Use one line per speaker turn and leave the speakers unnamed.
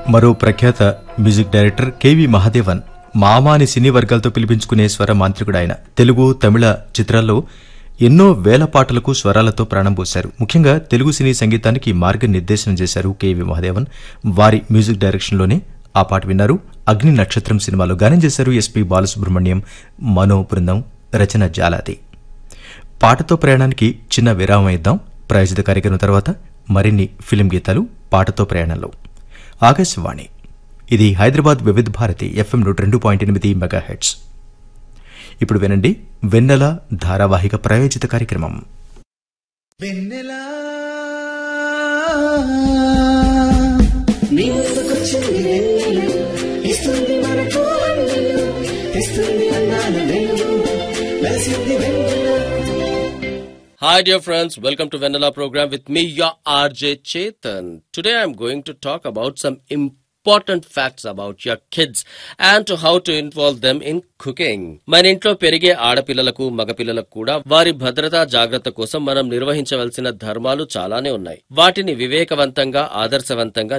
మరో ప్రఖ్యాత music director KV Mahadevan మామా అని సినీ వర్గాలతో పిలిపించుకునే స్వర మాంత్రికుడు ఆయన తెలుగు తమిళ చిత్రాల్లో ఎన్నో వేల పాటలకు స్వరాలతో ప్రాణం పోశారు ముఖ్యంగా తెలుగు సినీ సంగీతానికి మార్గనిర్దేశనం చేశారు కెవి మహాదేవన్ వారి మ్యూజిక్ డైరెక్షన్లోనే ఆ పాట విన్నారు అగ్ని నక్షత్రం సినిమాలో గానం చేశారు ఎస్పి బాలసుబ్రహ్మణ్యం మనో బృందం రచన జాలాది పాటతో ప్రయాణానికి చిన్న విరామం ఇద్దాం ప్రాయోజిత కార్యక్రమం తర్వాత మరిన్ని ఫిలిం గీతాలు పాటతో ప్రయాణంలో ఆకాశవాణి ఇది హైదరాబాద్ వివిధ భారతి ఎఫ్ఎం నూట రెండు పాయింట్ ఎనిమిది మెగా హెడ్స్ ఇప్పుడు వినండి వెన్నెల ధారావాహిక ప్రాయోజిత కార్యక్రమం
వెన్నెలా
మీ ముందుకొచ్చింది వెన్నెల ఇస్తుంది మనకు వెన్నెల ఇస్తుంది అన్నాల వెలుగు వెలసింది వెన్నెల
Hi, dear friends. Welcome to Vanilla program with me, your RJ Chetan. Today, I'm going to talk about some important facts about your kids and to how to involve them in cooking. మన ఇంట్లో పెరిగే ఆడపిల్లలకు మగపిల్లలకు కూడా వారి భద్రతా జాగ్రత్త కోసం మనం నిర్వహించవలసిన ధర్మాలు చాలానే ఉన్నాయి వాటిని వివేకవంతంగా ఆదర్శవంతంగా